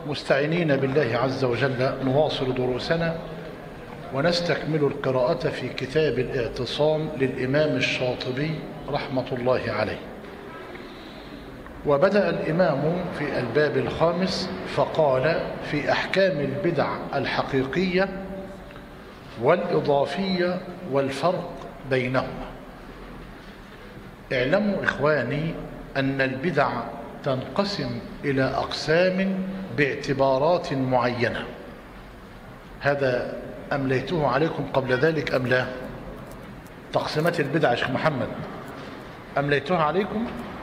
مستعينين بالله عز وجل نواصل دروسنا ونستكمل القراءة في كتاب الاعتصام للإمام الشاطبي رحمة الله عليه وبدأ الإمام في الباب الخامس فقال في أحكام البدع الحقيقية والإضافية والفرق بينهما اعلموا إخواني أن البدع تنقسم إلى أقسام باعتبارات معينة هذا أمليته عليكم قبل ذلك أم لا تقسيمات البدع يا شيخ محمد أمليتها عليكم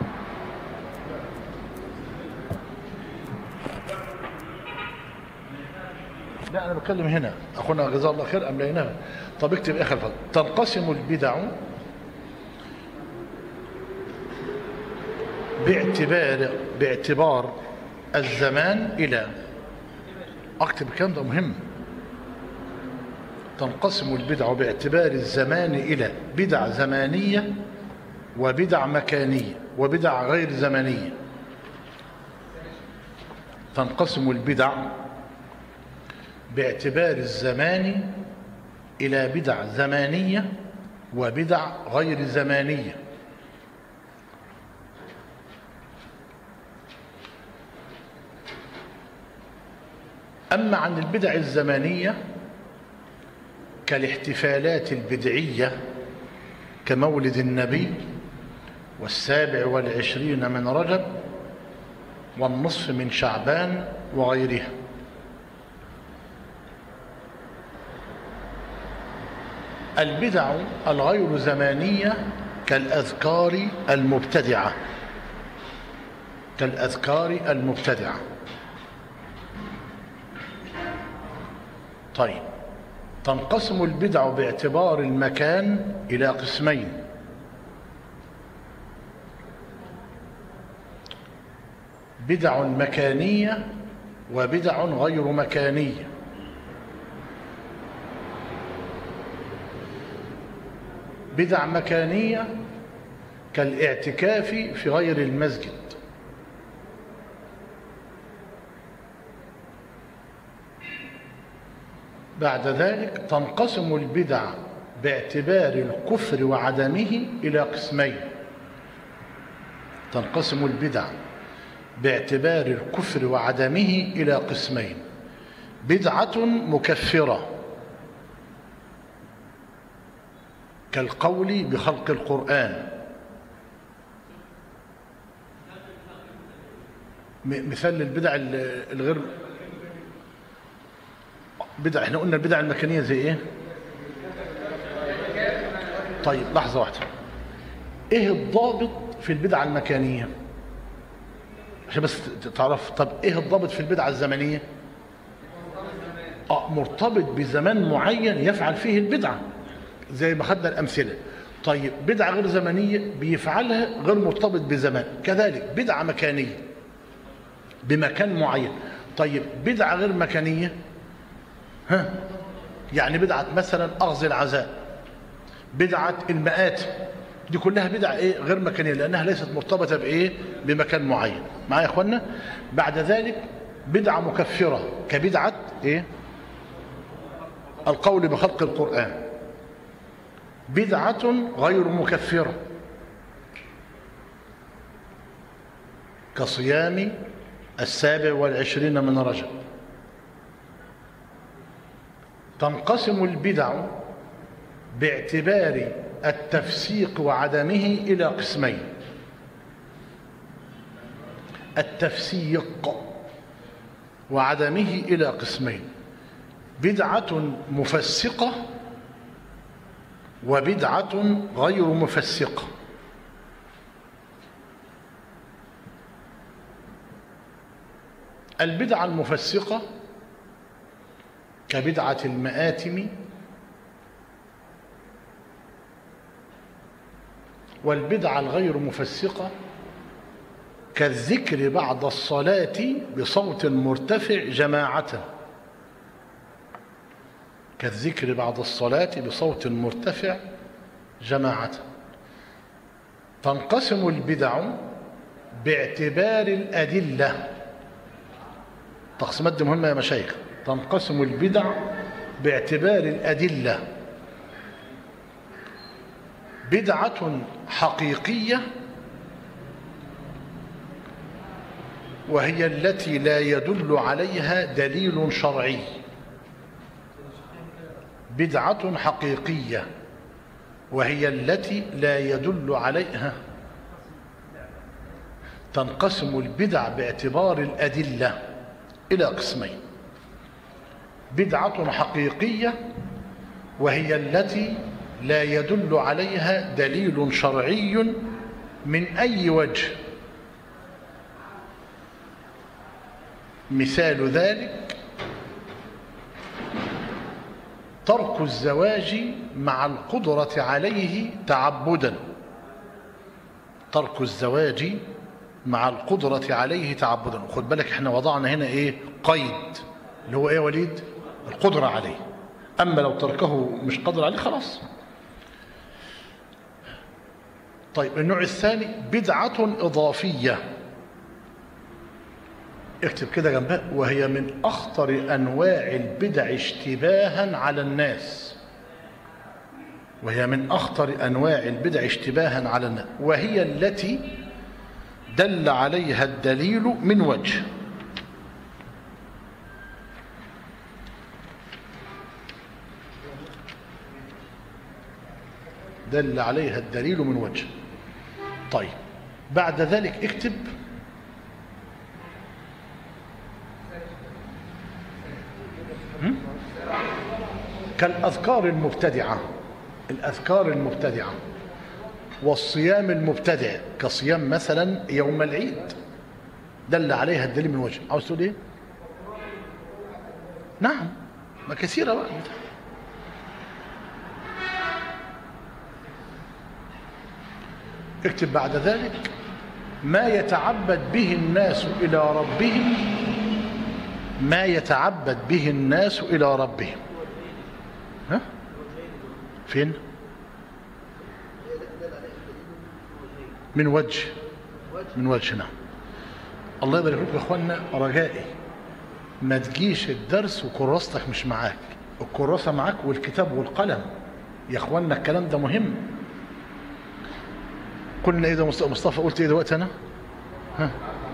لا أنا بتكلم هنا أخونا جزاه الله خير أمليناها طب اكتب آخر فضل تنقسم البدع باعتبار باعتبار الزمان إلى أكتب الكلام ده مهم تنقسم البدع باعتبار الزمان إلى بدع زمانية وبدع مكانية وبدع غير زمنية تنقسم البدع باعتبار الزمان إلى بدع زمانية وبدع غير زمانية أما عن البدع الزمانية كالاحتفالات البدعية كمولد النبي والسابع والعشرين من رجب والنصف من شعبان وغيرها البدع الغير زمانية كالأذكار المبتدعة كالأذكار المبتدعة طيب تنقسم البدع باعتبار المكان إلى قسمين بدع مكانية وبدع غير مكانية بدع مكانية كالاعتكاف في غير المسجد بعد ذلك تنقسم البدع باعتبار الكفر وعدمه إلى قسمين تنقسم البدع باعتبار الكفر وعدمه إلى قسمين بدعة مكفرة كالقول بخلق القرآن مثال للبدع الغير بدع احنا قلنا البدع المكانية زي ايه طيب لحظة واحدة ايه الضابط في البدع المكانية عشان بس تعرف طب ايه الضابط في البدعة الزمنية اه مرتبط بزمان معين يفعل فيه البدعة زي ما خدنا الامثلة طيب بدعة غير زمنية بيفعلها غير مرتبط بزمان كذلك بدعة مكانية بمكان معين طيب بدعة غير مكانية ها يعني بدعة مثلا أخذ العزاء بدعة المآت دي كلها بدعة إيه غير مكانية لأنها ليست مرتبطة بإيه بمكان معين معايا يا أخوانا بعد ذلك بدعة مكفرة كبدعة إيه القول بخلق القرآن بدعة غير مكفرة كصيام السابع والعشرين من رجب تنقسم البدع باعتبار التفسيق وعدمه إلى قسمين التفسيق وعدمه إلى قسمين بدعة مفسقة وبدعة غير مفسقة البدعة المفسقة كبدعة المآتم والبدعة الغير مفسقة كالذكر بعد الصلاة بصوت مرتفع جماعة كالذكر بعد الصلاة بصوت مرتفع جماعة تنقسم البدع باعتبار الأدلة التقسيمات دي مهمة يا مشايخ تنقسم البدع باعتبار الأدلة بدعة حقيقية وهي التي لا يدل عليها دليل شرعي بدعة حقيقية وهي التي لا يدل عليها تنقسم البدع باعتبار الأدلة إلى قسمين بدعة حقيقية وهي التي لا يدل عليها دليل شرعي من أي وجه مثال ذلك ترك الزواج مع القدرة عليه تعبدا ترك الزواج مع القدرة عليه تعبدا وخد بالك احنا وضعنا هنا ايه قيد اللي هو ايه يا وليد القدرة عليه اما لو تركه مش قادر عليه خلاص طيب النوع الثاني بدعة إضافية اكتب كده جنبها وهي من أخطر أنواع البدع اشتباها على الناس وهي من أخطر أنواع البدع اشتباها على الناس وهي التي دل عليها الدليل من وجه دل عليها الدليل من وجه طيب بعد ذلك اكتب هم؟ كالأذكار المبتدعة الأذكار المبتدعة والصيام المبتدع كصيام مثلا يوم العيد دل عليها الدليل من وجه عاوز تقول ايه نعم ما كثيرة بقى اكتب بعد ذلك ما يتعبد به الناس إلى ربهم ما يتعبد به الناس إلى ربهم ها؟ فين من وجه من وجه نعم الله يبارك لكم يا اخوانا رجائي ما تجيش الدرس وكراستك مش معاك الكراسة معاك والكتاب والقلم يا اخوانا الكلام ده مهم قلنا ايه ده مصطفى قلت ايه دلوقتي انا ها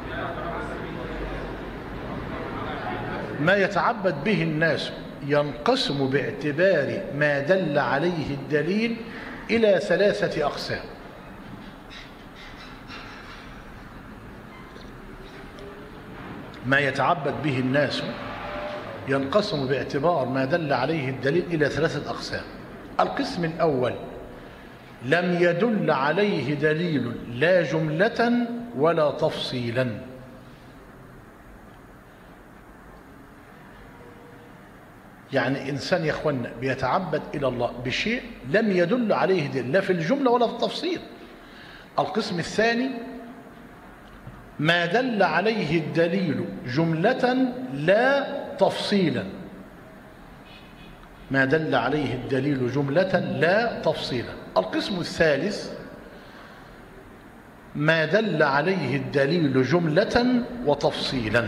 ما يتعبد به الناس ينقسم باعتبار ما دل عليه الدليل إلى ثلاثة أقسام ما يتعبد به الناس ينقسم باعتبار ما دل عليه الدليل إلى ثلاثة أقسام القسم الأول لم يدل عليه دليل لا جملة ولا تفصيلا يعني إنسان يا أخوانا بيتعبد إلى الله بشيء لم يدل عليه دليل لا في الجملة ولا في التفصيل القسم الثاني ما دل عليه الدليل جملة لا تفصيلا ما دل عليه الدليل جملة لا تفصيلا القسم الثالث ما دل عليه الدليل جملة وتفصيلا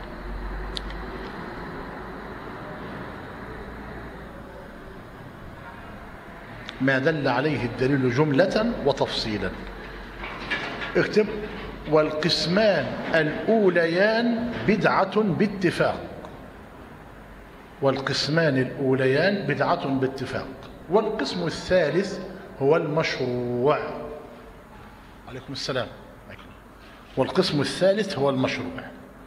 ما دل عليه الدليل جملة وتفصيلا اكتب والقسمان الأوليان بدعة باتفاق والقسمان الأوليان بدعة باتفاق والقسم الثالث هو المشروع عليكم السلام والقسم الثالث هو المشروع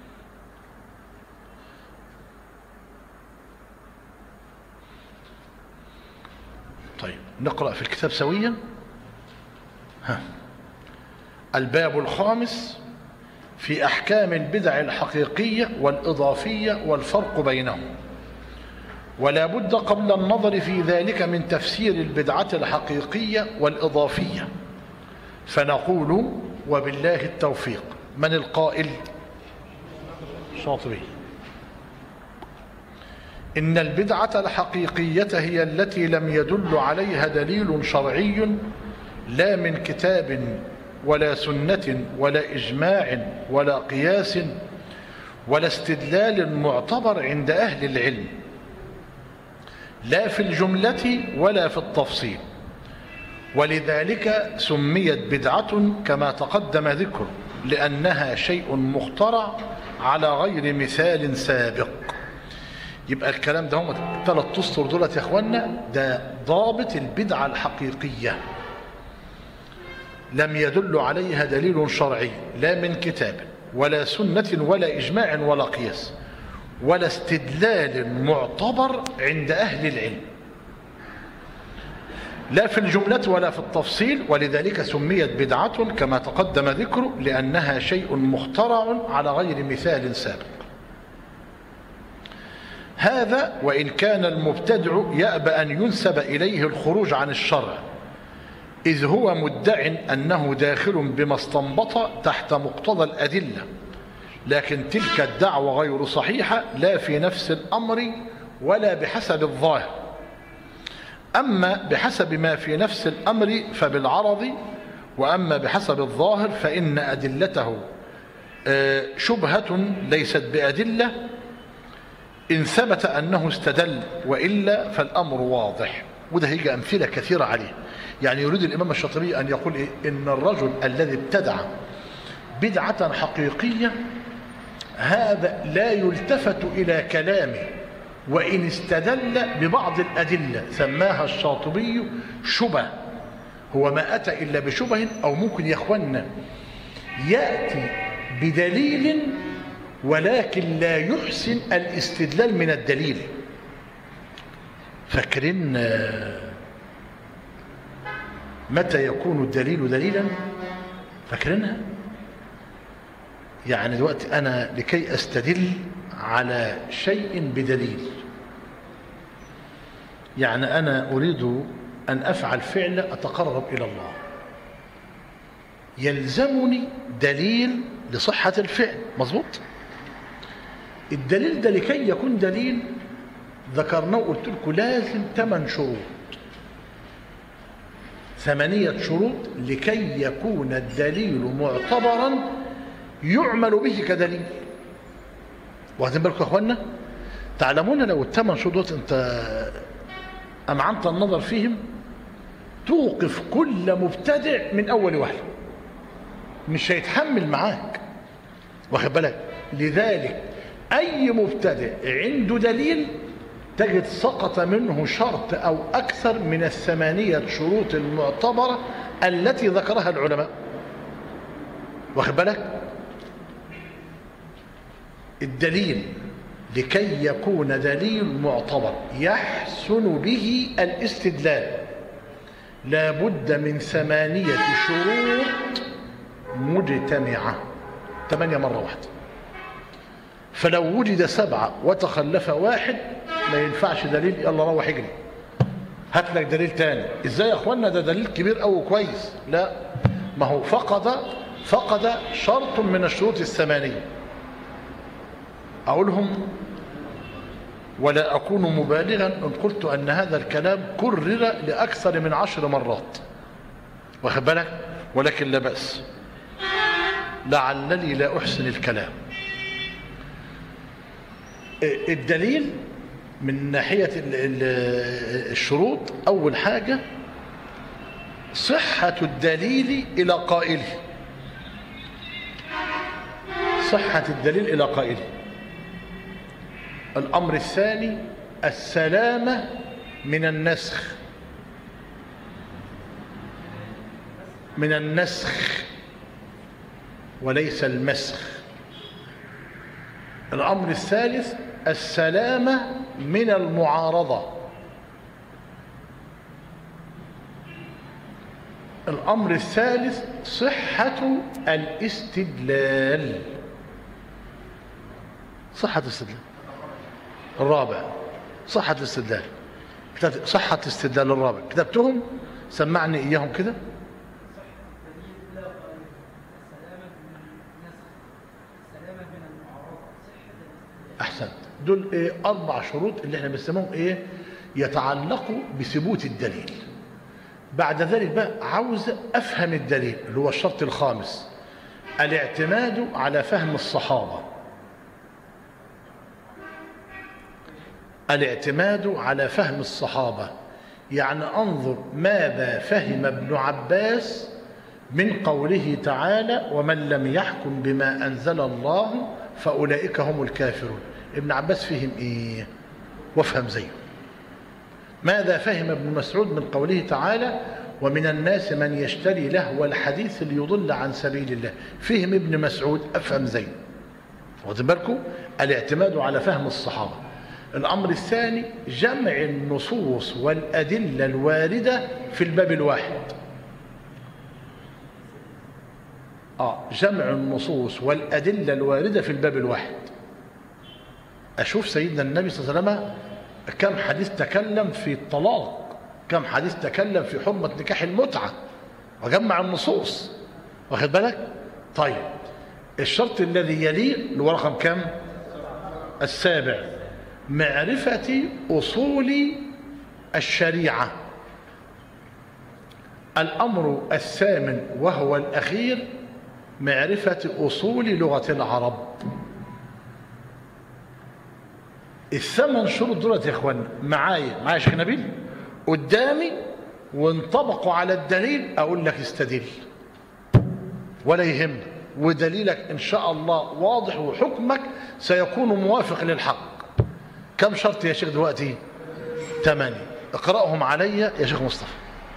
طيب نقرأ في الكتاب سويا ها الباب الخامس في أحكام البدع الحقيقية والإضافية والفرق بينهم ولا بد قبل النظر في ذلك من تفسير البدعة الحقيقية والإضافية فنقول وبالله التوفيق من القائل شاطبي إن البدعة الحقيقية هي التي لم يدل عليها دليل شرعي لا من كتاب ولا سنة ولا إجماع ولا قياس ولا استدلال معتبر عند أهل العلم لا في الجملة ولا في التفصيل ولذلك سميت بدعة كما تقدم ذكره لأنها شيء مخترع على غير مثال سابق يبقى الكلام ده هم ثلاث اسطر دولت يا اخوانا ده ضابط البدعة الحقيقية لم يدل عليها دليل شرعي لا من كتاب ولا سنة ولا إجماع ولا قياس ولا استدلال معتبر عند أهل العلم لا في الجملة ولا في التفصيل ولذلك سميت بدعة كما تقدم ذكره لأنها شيء مخترع على غير مثال سابق هذا وإن كان المبتدع يأبى أن ينسب إليه الخروج عن الشرع إذ هو مدع أنه داخل بما استنبط تحت مقتضى الأدلة لكن تلك الدعوة غير صحيحة لا في نفس الأمر ولا بحسب الظاهر أما بحسب ما في نفس الأمر فبالعرض وأما بحسب الظاهر فإن أدلته شبهة ليست بأدلة إن ثبت أنه استدل وإلا فالأمر واضح وده هيجي أمثلة كثيرة عليه يعني يريد الإمام الشاطبي أن يقول إيه؟ إن الرجل الذي ابتدع بدعة حقيقية هذا لا يلتفت إلى كلامه وإن استدل ببعض الأدلة سماها الشاطبي شبه هو ما أتى إلا بشبه أو ممكن يا أخوانا يأتي بدليل ولكن لا يحسن الاستدلال من الدليل فاكرين متى يكون الدليل دليلا فاكرينها يعني دلوقتي أنا لكي أستدل على شيء بدليل يعني أنا أريد أن أفعل فعل أتقرب إلى الله يلزمني دليل لصحة الفعل مظبوط الدليل ده لكي يكون دليل ذكرناه قلت لكم لازم ثمان شروط ثمانية شروط لكي يكون الدليل معتبرا يعمل به كدليل واخدين بالكم يا اخوانا تعلمون لو الثمان شروط انت امعنت النظر فيهم توقف كل مبتدع من اول وهله مش هيتحمل معاك واخد بالك لذلك اي مبتدع عنده دليل تجد سقط منه شرط او اكثر من الثمانيه شروط المعتبره التي ذكرها العلماء واخد بالك الدليل لكي يكون دليل معتبر يحسن به الاستدلال لا بد من ثمانية شروط مجتمعة ثمانية مرة واحدة فلو وجد سبعة وتخلف واحد ما ينفعش دليل يلا روح اجري هات لك دليل تاني ازاي يا اخوانا ده دليل كبير قوي كويس لا ما هو فقد فقد شرط من الشروط الثمانيه أقولهم ولا أكون مبالغا إن قلت أن هذا الكلام كرر لأكثر من عشر مرات واخد بالك ولكن لا بأس لعلني لا أحسن الكلام الدليل من ناحية الشروط أول حاجة صحة الدليل إلى قائله صحة الدليل إلى قائله الأمر الثاني السلامة من النسخ من النسخ وليس المسخ الأمر الثالث السلامة من المعارضة الأمر الثالث صحة الاستدلال صحة الاستدلال الرابع صحة الاستدلال كتبت صحة الاستدلال الرابع كتبتهم سمعني إياهم كده أحسنت دول إيه أربع شروط اللي احنا بنسميهم إيه يتعلقوا بثبوت الدليل بعد ذلك بقى عاوز أفهم الدليل اللي هو الشرط الخامس الاعتماد على فهم الصحابة الاعتماد على فهم الصحابة يعني انظر ماذا فهم ابن عباس من قوله تعالى ومن لم يحكم بما أنزل الله فأولئك هم الكافرون ابن عباس فهم إيه وافهم زيه ماذا فهم ابن مسعود من قوله تعالى ومن الناس من يشتري لهو الحديث ليضل عن سبيل الله فهم ابن مسعود أفهم زيه واخدين بالكم الاعتماد على فهم الصحابة الأمر الثاني جمع النصوص والأدلة الواردة في الباب الواحد آه جمع النصوص والأدلة الواردة في الباب الواحد أشوف سيدنا النبي صلى الله عليه وسلم كم حديث تكلم في الطلاق كم حديث تكلم في حرمة نكاح المتعة وجمع النصوص واخد بالك طيب الشرط الذي يليه اللي هو رقم كم السابع معرفة أصول الشريعة الأمر الثامن وهو الأخير معرفة أصول لغة العرب الثمان شروط دولت يا اخوان معايا معايا شيخ نبيل قدامي وانطبقوا على الدليل اقول لك استدل ولا يهم ودليلك ان شاء الله واضح وحكمك سيكون موافق للحق كم شرط يا شيخ دلوقتي ثمانية اقرأهم علي يا شيخ مصطفى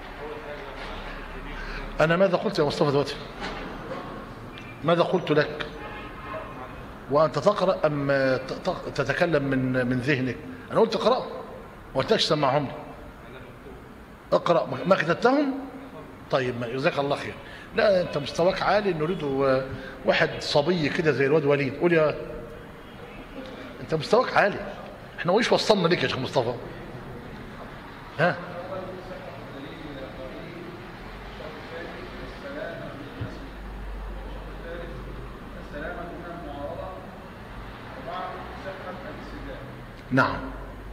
انا ماذا قلت يا مصطفى دلوقتي ماذا قلت لك وأنت تقرأ أم تتكلم من من ذهنك أنا قلت اقرأ ما قلتلكش سمعهم لي اقرأ ما كتبتهم طيب جزاك الله خير لا أنت مستواك عالي نريد واحد صبي كده زي الواد وليد قول يا أنت مستواك عالي احنا وإيش وصلنا لك يا شيخ مصطفى ها نعم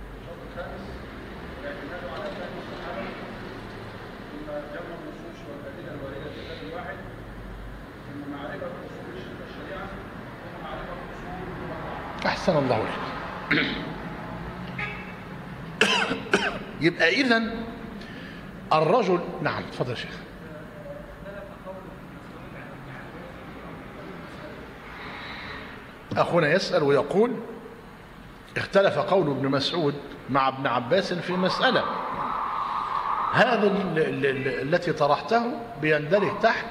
أحسن الله إليك يبقى إذن الرجل نعم تفضل يا شيخ أخونا يسأل ويقول اختلف قول ابن مسعود مع ابن عباس في مسألة هذا التي طرحته بيندرج تحت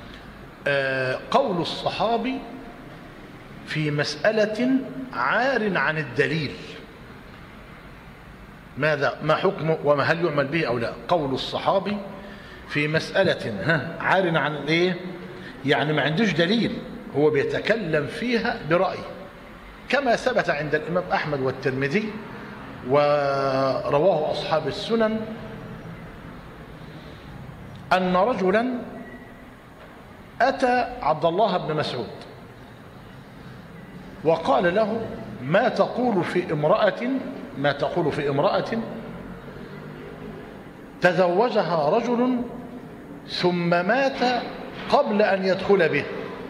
قول الصحابي في مسألة عار عن الدليل ماذا ما حكمه وما هل يعمل به أو لا قول الصحابي في مسألة ها عار عن الايه يعني ما عندوش دليل هو بيتكلم فيها برأيه كما ثبت عند الإمام أحمد والترمذي ورواه أصحاب السنن أن رجلا أتى عبد الله بن مسعود وقال له ما تقول في امرأة ما تقول في امرأة تزوجها رجل ثم مات قبل أن يدخل به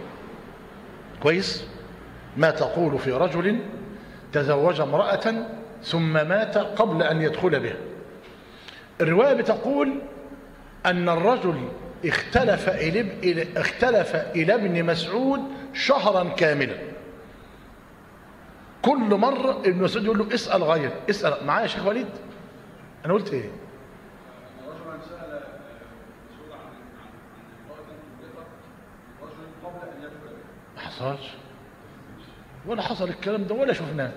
كويس ما تقول في رجل تزوج امرأة ثم مات قبل أن يدخل بها الرواية بتقول أن الرجل اختلف إلى اختلف إلى ابن مسعود شهرا كاملا كل مرة ابن مسعود يقول له اسأل غير اسأل معايا يا شيخ وليد أنا قلت إيه ما حصلش ولا حصل الكلام ده ولا شفناه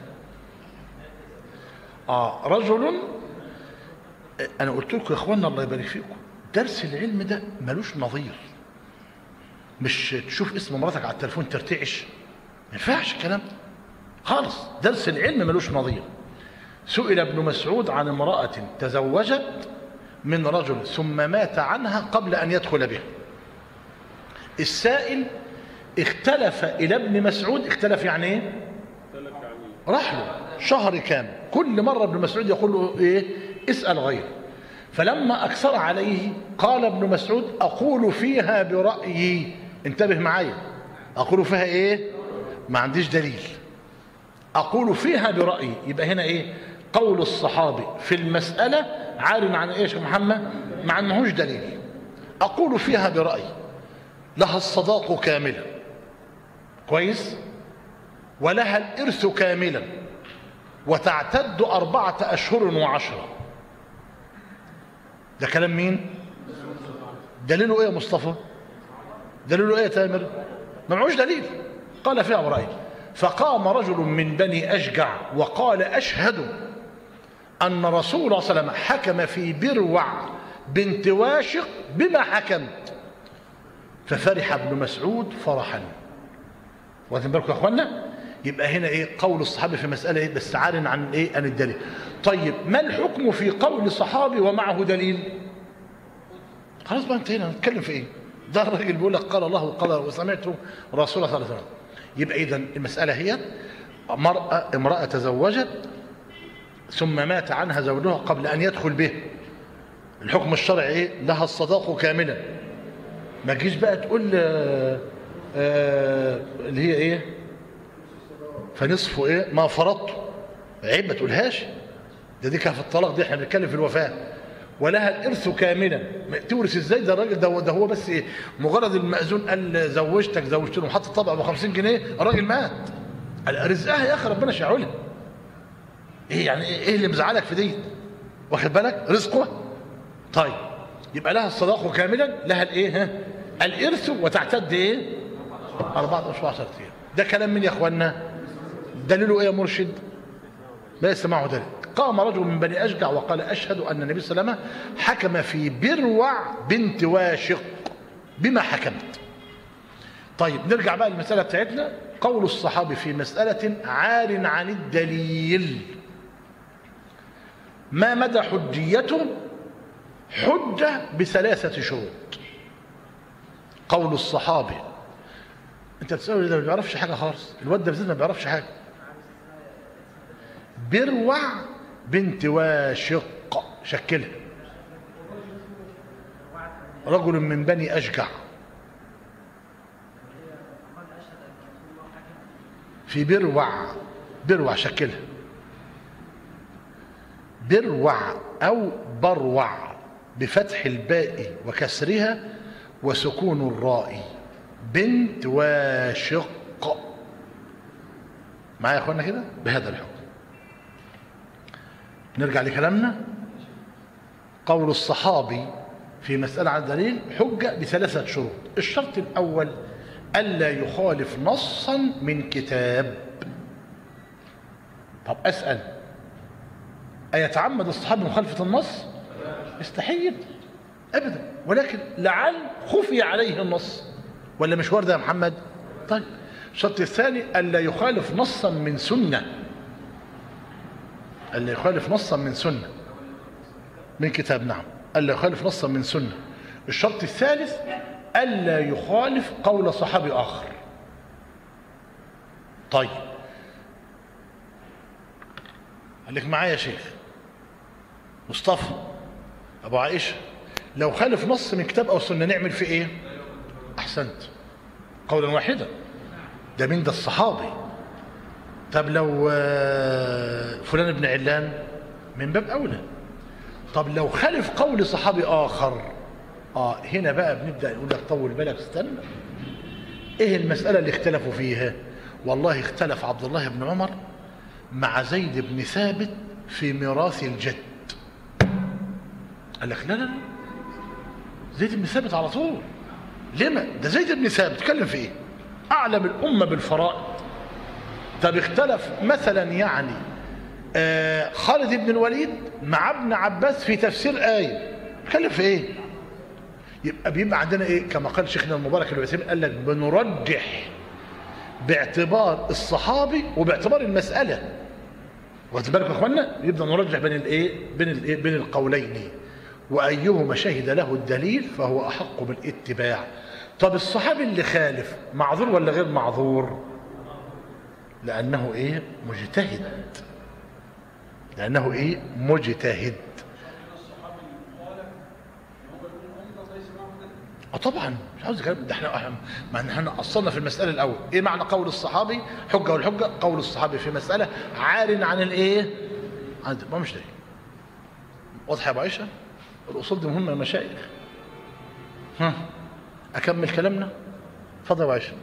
آه رجل أنا قلت لكم يا إخواننا الله يبارك فيكم درس العلم ده ملوش نظير مش تشوف اسم مراتك على التليفون ترتعش ما ينفعش الكلام ده خالص درس العلم ملوش نظير سئل ابن مسعود عن امرأة تزوجت من رجل ثم مات عنها قبل أن يدخل بها السائل اختلف إلى ابن مسعود اختلف يعني ايه راح له شهر كامل كل مرة ابن مسعود يقول له ايه اسأل غيره فلما أكثر عليه قال ابن مسعود أقول فيها برأيي انتبه معايا أقول فيها ايه ما عنديش دليل أقول فيها برأيي يبقى هنا ايه قول الصحابي في المسألة عار عن ايش يا محمد مع انهوش دليل اقول فيها برأيي لها الصداق كاملا كويس ولها الإرث كاملا وتعتد أربعة أشهر وعشرة ده كلام مين دليله ايه يا مصطفى دليله ايه يا تامر ما معوش دليل قال فيها برأيي فقام رجل من بني أشجع وقال أشهد أن رسول الله صلى الله عليه وسلم حكم في بروع بنت واشق بما حكمت ففرح ابن مسعود فرحا واخدين بالكم يا اخوانا يبقى هنا ايه قول الصحابي في مساله ايه بس عار عن ايه عن الدليل طيب ما الحكم في قول صحابي ومعه دليل خلاص بقى انتهينا نتكلم في ايه ده الراجل بيقول لك قال الله وقال وسمعت رسول الله صلى الله عليه وسلم يبقى اذا المساله هي مرأة امرأة تزوجت ثم مات عنها زوجها قبل أن يدخل به الحكم الشرعي إيه؟ لها الصداق كاملا ما تجيش بقى تقول آه آه اللي هي إيه فنصفه إيه ما فرضته عيب ما تقولهاش ده دي كان في الطلاق دي احنا بنتكلم في الوفاة ولها الإرث كاملا تورث ازاي ده الراجل ده, ده هو بس إيه مجرد المأذون قال زوجتك زوجت له وحط الطبع ب 50 جنيه الراجل مات رزقها يا اخي ربنا شاعلها ايه يعني ايه اللي مزعلك في دي واخد بالك رزقها طيب يبقى لها الصداقه كاملا لها الايه ها الارث وتعتد ايه أربعة أشهر 10 أيام ده كلام مين يا اخوانا دليله ايه يا مرشد لا يسمعه دليل قام رجل من بني أشجع وقال أشهد أن النبي صلى الله عليه وسلم حكم في بروع بنت واشق بما حكمت طيب نرجع بقى للمسألة بتاعتنا قول الصحابي في مسألة عار عن الدليل ما مدى حجيته حجة بثلاثة شروط قول الصحابي انت بتسأله ده ما بيعرفش حاجة خالص الواد ده بالذات ما بيعرفش حاجة بروع بنت واشق شكلها رجل من بني أشجع في بروع بروع شكلها بروع أو بروع بفتح الباء وكسرها وسكون الراء بنت واشق معايا يا اخوانا كده بهذا الحكم نرجع لكلامنا قول الصحابي في مسألة عن دليل حجة بثلاثة شروط الشرط الأول ألا يخالف نصا من كتاب طب أسأل أيتعمد الصحابي مخالفة النص استحيل أبدا ولكن لعل خفي عليه النص ولا مش وارد يا محمد طيب الشرط الثاني ألا يخالف نصا من سنة ألا يخالف نصا من سنة من كتاب نعم ألا يخالف نصا من سنة الشرط الثالث ألا يخالف قول صحابي آخر طيب قال لك معايا يا شيخ مصطفى أبو عائشة لو خالف نص من كتاب أو سنة نعمل فيه إيه أحسنت قولا واحدا ده مين ده الصحابي طب لو فلان ابن علان من باب أولى طب لو خالف قول صحابي آخر آه هنا بقى بنبدأ نقول لك طول بالك استنى إيه المسألة اللي اختلفوا فيها والله اختلف عبد الله بن عمر مع زيد بن ثابت في ميراث الجد قال لك لا لا لا زيد بن ثابت على طول لما ده زيد بن ثابت تكلم في ايه اعلم الامه بالفرائض طب اختلف مثلا يعني آه خالد بن الوليد مع ابن عباس في تفسير ايه تكلم في ايه يبقى بيبقى عندنا ايه كما قال شيخنا المبارك العثيمين قال لك بنرجح باعتبار الصحابي وباعتبار المساله واخد بالك يا اخوانا يبدا نرجح بين الايه بين الايه بين القولين وايهما شهد له الدليل فهو احق بالاتباع طب الصحابي اللي خالف معذور ولا غير معذور لانه ايه مجتهد لانه ايه مجتهد اه طبعا مش عاوز كلام ده احنا ما احنا اصلنا في المساله الاول ايه معنى قول الصحابي حجه والحجه قول الصحابي في مساله عار عن الايه عادي ما مش دليل واضح يا ابو عائشه الاصول دي مهمه يا مشايخ ها اكمل كلامنا اتفضل يا ابو عائشه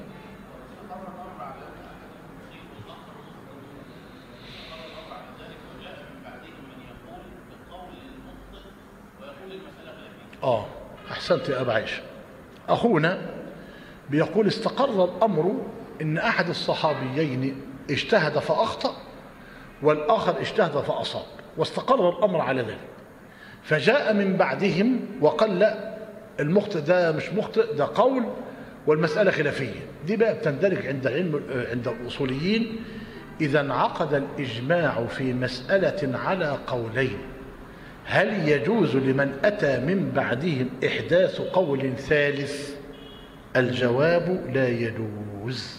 اه احسنت يا ابا عائشه اخونا بيقول استقر الامر ان احد الصحابيين اجتهد فاخطا والاخر اجتهد فاصاب واستقر الامر على ذلك فجاء من بعدهم وقال لا المخطئ ده مش مخطئ ده قول والمسألة خلافية دي بقى بتندرج عند علم عند الأصوليين إذا انعقد الإجماع في مسألة على قولين هل يجوز لمن أتى من بعدهم إحداث قول ثالث الجواب لا يجوز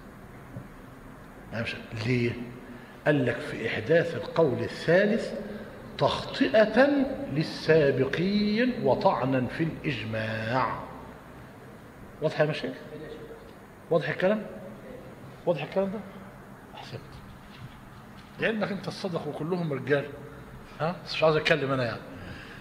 ليه قال لك في إحداث القول الثالث تخطئة للسابقين وطعنا في الإجماع واضح يا مشايخ واضح الكلام واضح الكلام ده احسنت لانك انت الصدق وكلهم رجال ها بس مش عاوز اتكلم انا يعني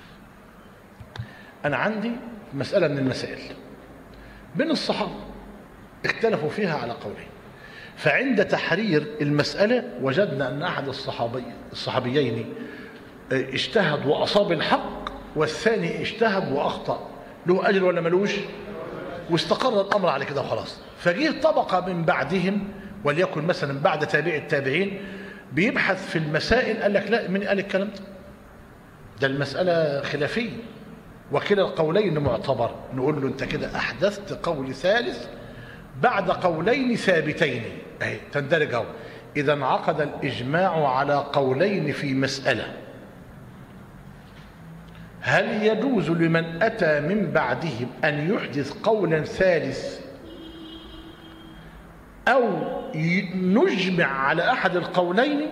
انا عندي مساله من المسائل بين الصحابه اختلفوا فيها على قولين فعند تحرير المساله وجدنا ان احد الصحابي الصحابيين اجتهد واصاب الحق والثاني اجتهد واخطا له اجر ولا ملوش واستقر الامر على كده وخلاص فجه طبقه من بعدهم وليكن مثلا بعد تابع التابعين بيبحث في المسائل قال لك لا من قال الكلام ده ده المساله خلافيه وكلا القولين معتبر نقول له انت كده احدثت قول ثالث بعد قولين ثابتين اهي تندرج اهو اذا انعقد الاجماع على قولين في مساله هل يجوز لمن أتى من بعدهم أن يحدث قولا ثالث أو نجمع على أحد القولين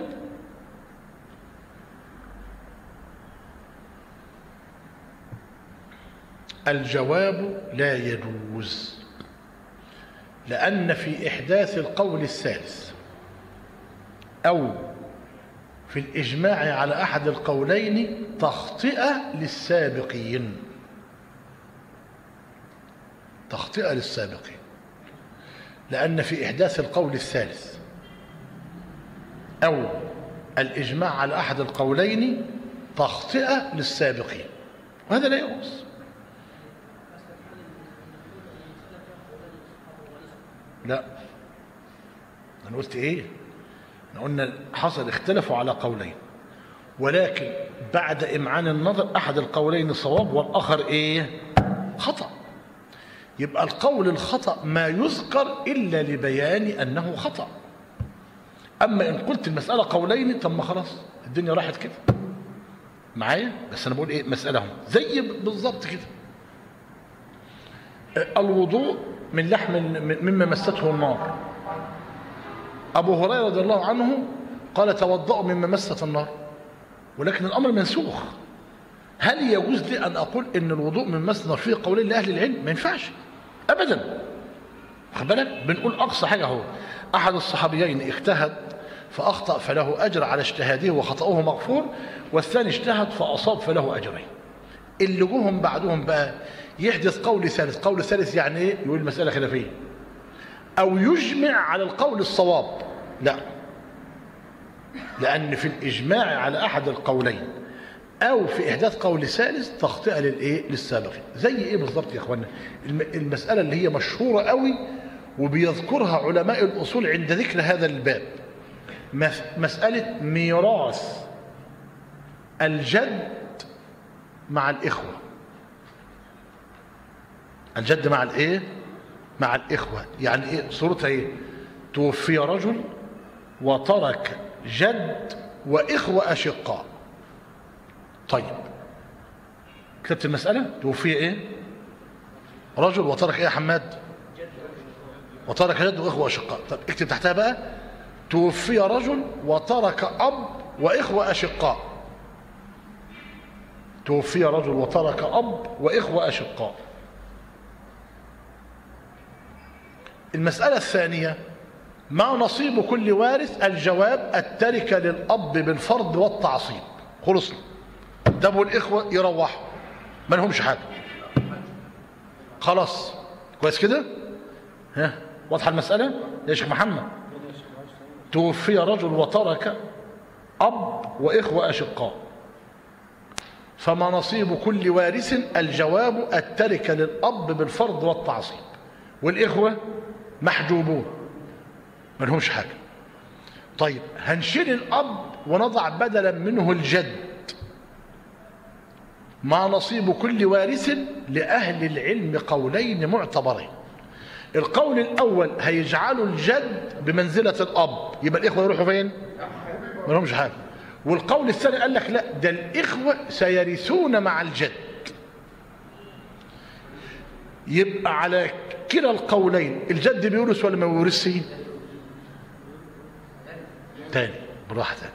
الجواب لا يجوز لأن في إحداث القول الثالث أو في الإجماع على أحد القولين تخطئة للسابقين تخطئة للسابقين لأن في إحداث القول الثالث أو الإجماع على أحد القولين تخطئة للسابقين وهذا لا يجوز لا أنا قلت إيه قلنا حصل اختلفوا على قولين ولكن بعد إمعان النظر أحد القولين صواب والآخر إيه خطأ يبقى القول الخطأ ما يذكر إلا لبيان أنه خطأ أما إن قلت المسألة قولين طب ما خلاص الدنيا راحت كده معايا بس أنا بقول إيه مسألة هم زي بالظبط كده الوضوء من لحم مما مسته النار أبو هريرة رضي الله عنه قال توضأوا مما مست النار ولكن الأمر منسوخ هل يجوز لي أن أقول إن الوضوء من مس النار فيه قولين لأهل العلم ما ينفعش أبدا خد بالك بنقول أقصى حاجة هو أحد الصحابيين اجتهد فأخطأ فله أجر على اجتهاده وخطأه مغفور والثاني اجتهد فأصاب فله أجرين اللي جوهم بعدهم بقى يحدث قول ثالث قول ثالث يعني ايه يقول المسألة خلافية أو يجمع على القول الصواب لا لأن في الإجماع على أحد القولين أو في إحداث قول ثالث تخطئة للإيه للسابقين زي إيه بالظبط يا إخوانا المسألة اللي هي مشهورة قوي وبيذكرها علماء الأصول عند ذكر هذا الباب مسألة ميراث الجد مع الإخوة الجد مع الإيه مع الإخوة يعني إيه صورتها إيه توفي رجل وترك جد وإخوة أشقاء طيب كتبت المسألة توفي إيه رجل وترك إيه يا حماد وترك جد وإخوة أشقاء طب اكتب تحتها بقى توفي رجل وترك أب وإخوة أشقاء توفي رجل وترك أب وإخوة أشقاء المسألة الثانية ما نصيب كل وارث الجواب التركة للأب بالفرض والتعصيب خلصنا ده ابو الإخوة يروحوا ما لهمش حاجة خلاص كويس كده ها واضحة المسألة يا شيخ محمد توفي رجل وترك أب وإخوة أشقاء فما نصيب كل وارث الجواب التركة للأب بالفرض والتعصيب والإخوة محجوبون ما لهمش حاجة طيب هنشيل الأب ونضع بدلا منه الجد ما نصيب كل وارث لأهل العلم قولين معتبرين القول الأول هيجعلوا الجد بمنزلة الأب يبقى الإخوة يروحوا فين ما لهمش حاجة والقول الثاني قال لك لا ده الإخوة سيرثون مع الجد يبقى على كلا القولين الجد بيورث ولا ما بيورثش تاني بالراحة تاني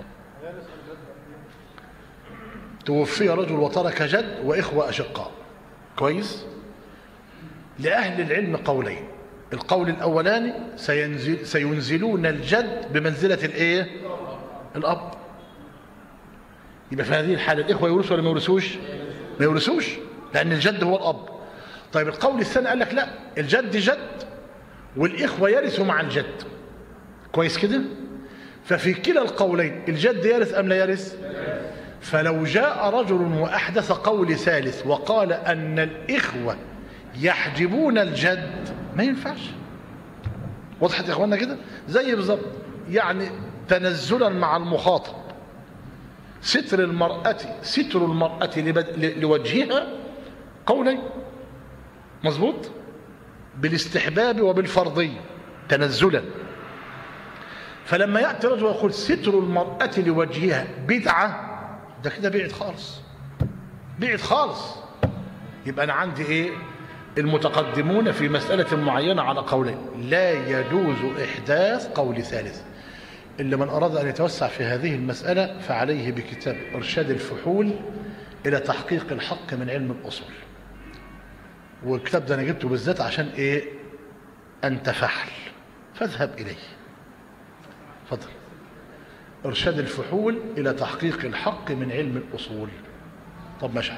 توفي رجل وترك جد وإخوة أشقاء كويس لأهل العلم قولين القول الأولاني سينزل سينزلون الجد بمنزلة الإيه الأب يبقى في هذه الحالة الإخوة يورثوا ولا ما يورثوش ما يورثوش لأن الجد هو الأب طيب القول الثاني قال لك لا الجد جد والإخوة يرثوا مع الجد كويس كده ففي كلا القولين الجد يرث أم لا يرث فلو جاء رجل وأحدث قول ثالث وقال أن الإخوة يحجبون الجد ما ينفعش وضحت يا إخواننا كده زي بالظبط يعني تنزلا مع المخاطب ستر المرأة ستر المرأة لوجهها قولين مظبوط بالاستحباب وبالفرضية تنزلا فلما يأتي رجل ويقول ستر المرأة لوجهها بدعة ده كده بعد خالص بعد خالص يبقى أنا عندي إيه المتقدمون في مسألة معينة على قولين لا يجوز إحداث قول ثالث إلا من أراد أن يتوسع في هذه المسألة فعليه بكتاب إرشاد الفحول إلى تحقيق الحق من علم الأصول والكتاب ده أنا جبته بالذات عشان إيه أنت فحل فاذهب إليه فضل إرشاد الفحول إلى تحقيق الحق من علم الأصول طب ماشي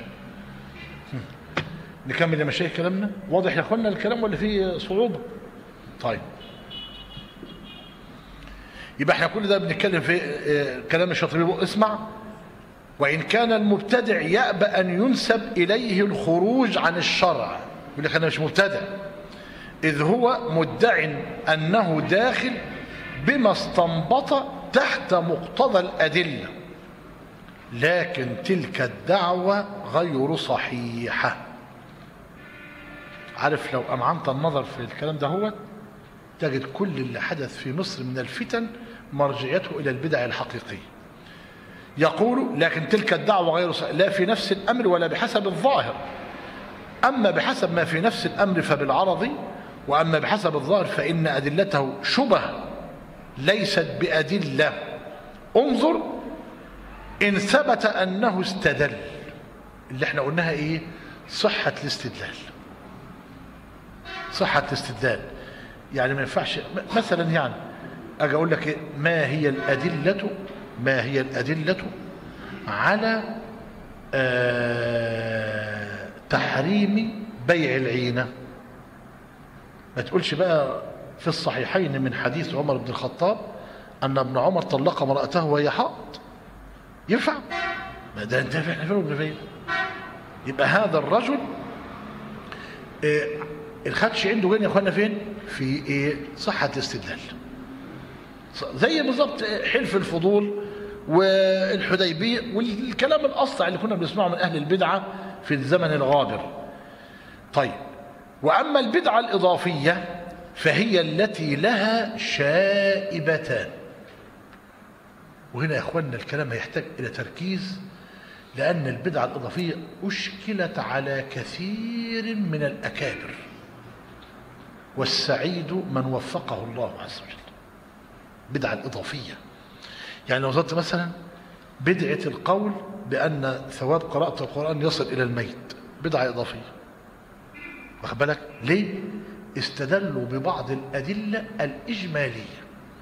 نكمل يا مشايخ كلامنا واضح يا اخوانا الكلام ولا فيه صعوبة طيب يبقى احنا كل ده بنتكلم في كلام الشاطبي اسمع وإن كان المبتدع يأبى أن ينسب إليه الخروج عن الشرع يقول لك أنا مش مبتدع إذ هو مدع أنه داخل بما استنبط تحت مقتضى الأدلة لكن تلك الدعوة غير صحيحة عارف لو أمعنت النظر في الكلام ده هو تجد كل اللي حدث في مصر من الفتن مرجعيته إلى البدع الحقيقية يقول لكن تلك الدعوة غير صحيحة لا في نفس الأمر ولا بحسب الظاهر أما بحسب ما في نفس الأمر فبالعرض وأما بحسب الظاهر فإن أدلته شبه ليست بأدلة انظر إن ثبت أنه استدل اللي احنا قلناها إيه صحة الاستدلال صحة الاستدلال يعني ما ينفعش مثلا يعني أجي أقول لك إيه ما هي الأدلة ما هي الأدلة على آه تحريم بيع العينة ما تقولش بقى في الصحيحين من حديث عمر بن الخطاب أن ابن عمر طلق امرأته وهي حائض ينفع ما ده انت احنا فين ابن فين يبقى هذا الرجل إيه الخدش عنده وين يا اخوانا فين في ايه صحة الاستدلال زي بالظبط حلف الفضول والحديبية والكلام الأسطع اللي كنا بنسمعه من أهل البدعة في الزمن الغابر طيب وأما البدعة الإضافية فهي التي لها شائبتان وهنا يا اخواننا الكلام هيحتاج الى تركيز لان البدعه الاضافيه اشكلت على كثير من الاكابر والسعيد من وفقه الله عز وجل بدعه الاضافيه يعني لو ظلت مثلا بدعه القول بان ثواب قراءه القران يصل الى الميت بدعه اضافيه واخد بالك ليه استدلوا ببعض الأدلة الإجمالية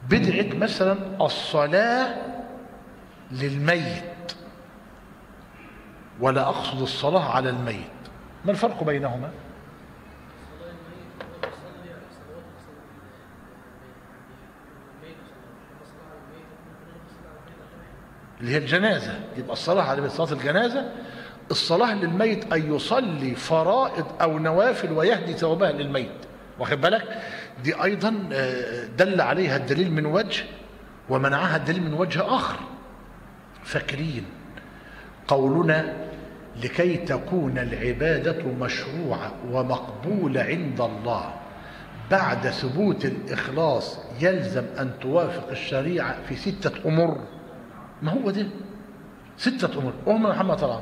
بدعة مثلا الصلاة للميت ولا أقصد الصلاة على الميت ما الفرق بينهما اللي هي الجنازة يبقى الصلاة على صلاة الجنازة الصلاة للميت أن يصلي فرائض أو نوافل ويهدي ثوابها للميت واخد بالك دي أيضا دل عليها الدليل من وجه ومنعها الدليل من وجه آخر فاكرين قولنا لكي تكون العبادة مشروعة ومقبولة عند الله بعد ثبوت الإخلاص يلزم أن توافق الشريعة في ستة أمور ما هو ده ستة أمور أم محمد طبعا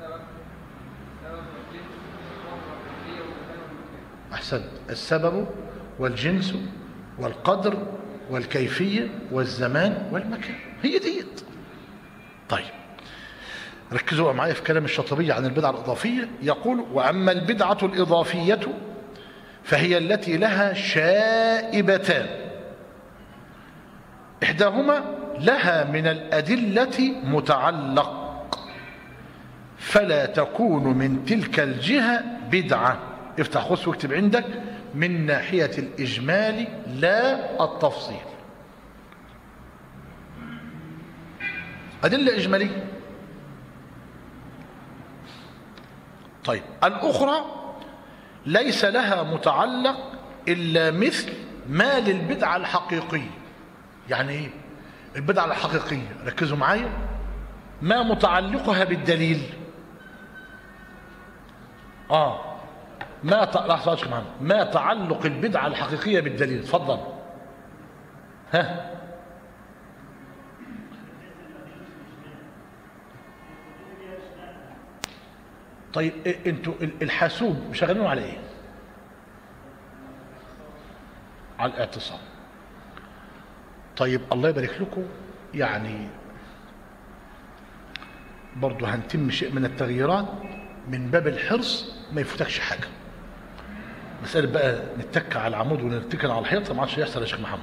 أحسن السبب والجنس والقدر والكيفية والزمان والمكان هي ديت طيب ركزوا معايا في كلام الشاطبية عن البدعة الإضافية يقول وأما البدعة الإضافية فهي التي لها شائبتان إحداهما لها من الأدلة متعلق فلا تكون من تلك الجهة بدعة افتح خص واكتب عندك من ناحية الإجمال لا التفصيل أدلة إجمالية طيب الأخرى ليس لها متعلق إلا مثل ما للبدعة الحقيقية يعني إيه البدعة الحقيقية ركزوا معايا ما متعلقها بالدليل آه ما ت... لحظة معنا ما تعلق البدعة الحقيقية بالدليل اتفضل ها طيب إيه انتوا الحاسوب مشغلينه على ايه على الاعتصام طيب الله يبارك لكم يعني برضه هنتم شيء من التغييرات من باب الحرص ما يفوتكش حاجه مسألة بقى نتك على العمود ونتكل على الحيط ما عادش يحصل يا شيخ محمد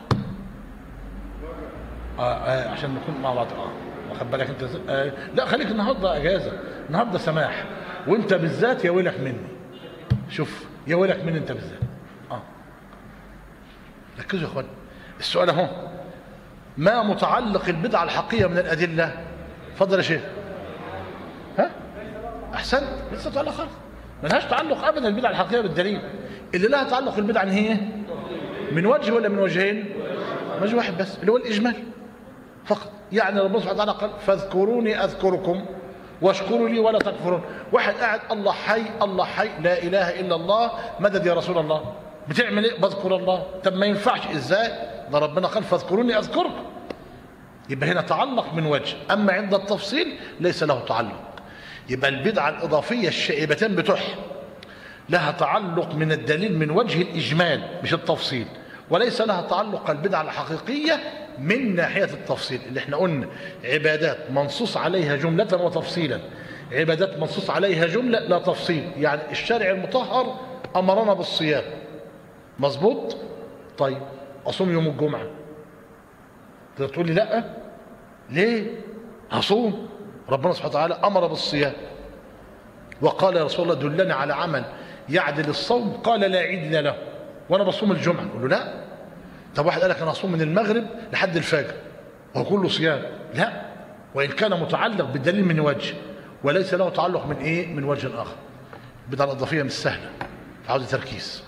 آه آه عشان نكون مع بعض اه واخد بالك انت آه لا خليك النهارده اجازه النهارده سماح وانت بالذات يا ويلك مني شوف يا ويلك مني انت بالذات اه ركزوا يا اخوان السؤال اهو ما متعلق البدعه الحقيقيه من الادله اتفضل يا شيخ ها احسنت لسه تعلق خالص ملهاش تعلق ابدا البدعه الحقيقيه بالدليل اللي لها تعلق البدعه ان هي من وجه ولا من وجهين وجه واحد بس اللي هو الاجمال فقط يعني ربنا سبحانه وتعالى قال فاذكروني اذكركم واشكروا لي ولا تكفرون واحد قاعد الله حي الله حي لا اله الا الله مدد يا رسول الله بتعمل ايه بذكر الله طب ما ينفعش ازاي ده ربنا قال فاذكروني اذكركم يبقى هنا تعلق من وجه اما عند التفصيل ليس له تعلق يبقى البدعه الاضافيه الشائبتان بتوعها لها تعلق من الدليل من وجه الإجمال مش التفصيل وليس لها تعلق البدعة الحقيقية من ناحية التفصيل اللي احنا قلنا عبادات منصوص عليها جملة وتفصيلا عبادات منصوص عليها جملة لا تفصيل يعني الشارع المطهر أمرنا بالصيام مظبوط طيب أصوم يوم الجمعة تقدر تقول لي لا ليه هصوم ربنا سبحانه وتعالى أمر بالصيام وقال يا رسول الله دلني على عمل يعدل الصوم قال لا عيد له وانا بصوم الجمعه نقول له لا طب واحد قال لك انا اصوم من المغرب لحد الفجر هو كله صيام لا وان كان متعلق بالدليل من وجه وليس له تعلق من ايه من وجه اخر البدعه الاضافيه مش سهله عاوزه تركيز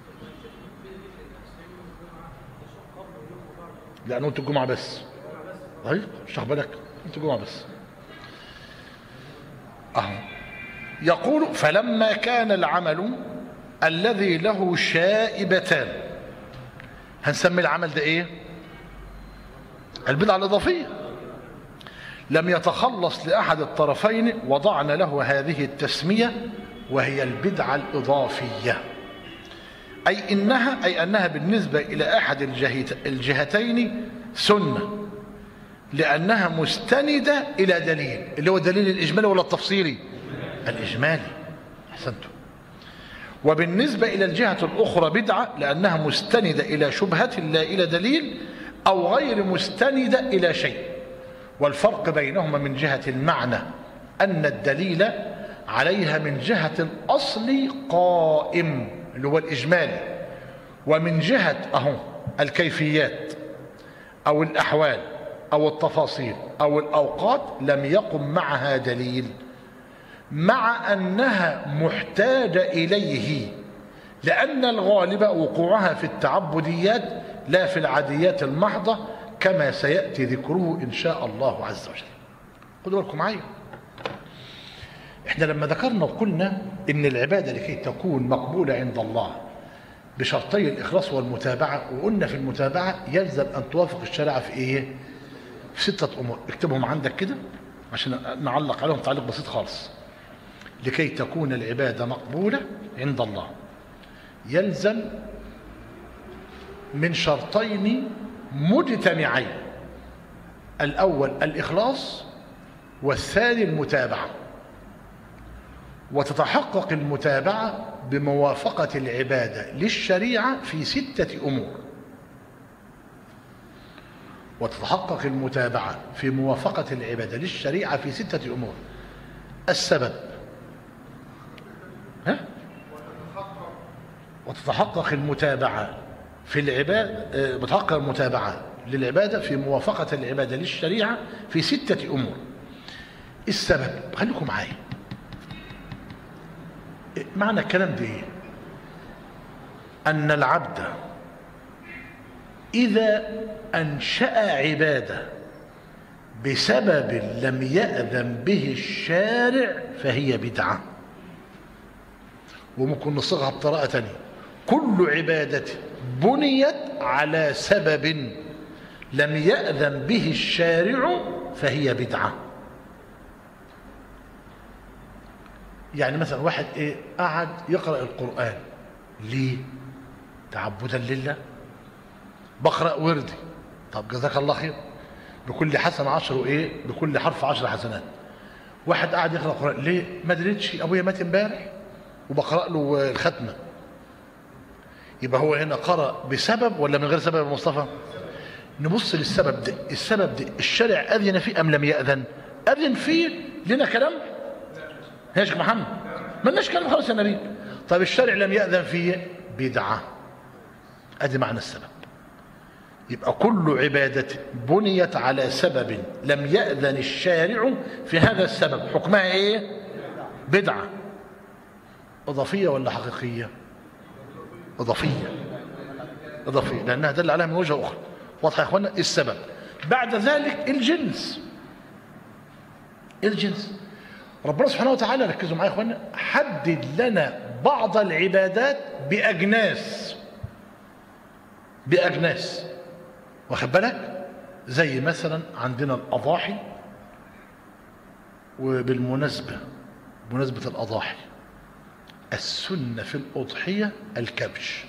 لانه انت الجمعه بس طيب مش بالك انت الجمعه بس اهو يقول فلما كان العمل الذي له شائبتان هنسمي العمل ده ايه البدعة الإضافية لم يتخلص لأحد الطرفين وضعنا له هذه التسمية وهي البدعة الإضافية أي إنها أي أنها بالنسبة إلى أحد الجهتين سنة لأنها مستندة إلى دليل اللي هو دليل الإجمالي ولا التفصيلي الإجمالي أحسنتم وبالنسبة إلى الجهة الأخرى بدعة لأنها مستندة إلى شبهة لا إلى دليل أو غير مستندة إلى شيء والفرق بينهما من جهة المعنى أن الدليل عليها من جهة الأصل قائم اللي هو الإجمالي ومن جهة أهو الكيفيات أو الأحوال أو التفاصيل أو الأوقات لم يقم معها دليل مع أنها محتاجة إليه لأن الغالب وقوعها في التعبديات لا في العاديات المحضة كما سيأتي ذكره إن شاء الله عز وجل خدوا بالكم معايا احنا لما ذكرنا وقلنا ان العبادة لكي تكون مقبولة عند الله بشرطي الإخلاص والمتابعة وقلنا في المتابعة يلزم أن توافق الشريعة في إيه؟ في ستة أمور اكتبهم عندك كده عشان نعلق عليهم تعليق بسيط خالص لكي تكون العبادة مقبولة عند الله يلزم من شرطين مجتمعين الأول الإخلاص والثاني المتابعة وتتحقق المتابعة بموافقة العبادة للشريعة في ستة أمور وتتحقق المتابعة في موافقة العبادة للشريعة في ستة أمور السبب ها؟ وتتحقق المتابعة في العبادة وتتحقق المتابعة للعبادة في موافقة العبادة للشريعة في ستة أمور السبب خليكم معايا معنى الكلام ده ايه أن العبد إذا أنشأ عبادة بسبب لم يأذن به الشارع فهي بدعة وممكن نصيغها بطريقة تانية كل عبادة بنيت على سبب لم يأذن به الشارع فهي بدعة يعني مثلا واحد ايه قعد يقرأ القرآن ليه تعبدا لله بقرأ وردي طب جزاك الله خير بكل حسن عشر ايه بكل حرف عشر حسنات واحد قاعد يقرأ القرآن ليه ما دريتش ابويا مات امبارح وبقرأ له الختمة يبقى هو هنا قرأ بسبب ولا من غير سبب يا مصطفى نبص للسبب ده السبب ده الشارع أذن فيه أم لم يأذن أذن فيه لنا كلام يا شيخ محمد ما لناش كلام خالص يا نبي طيب الشارع لم يأذن فيه بدعة ادي معنى السبب يبقى كل عبادة بنيت على سبب لم يأذن الشارع في هذا السبب حكمها ايه بدعة إضافية ولا حقيقية إضافية إضافية لأنها دل عليها من وجهة أخرى واضح يا إخوانا السبب بعد ذلك الجنس الجنس ربنا سبحانه وتعالى ركزوا معايا يا إخوانا حدد لنا بعض العبادات بأجناس بأجناس واخد بالك زي مثلا عندنا الأضاحي وبالمناسبة بمناسبة الأضاحي السنة في الأضحية الكبش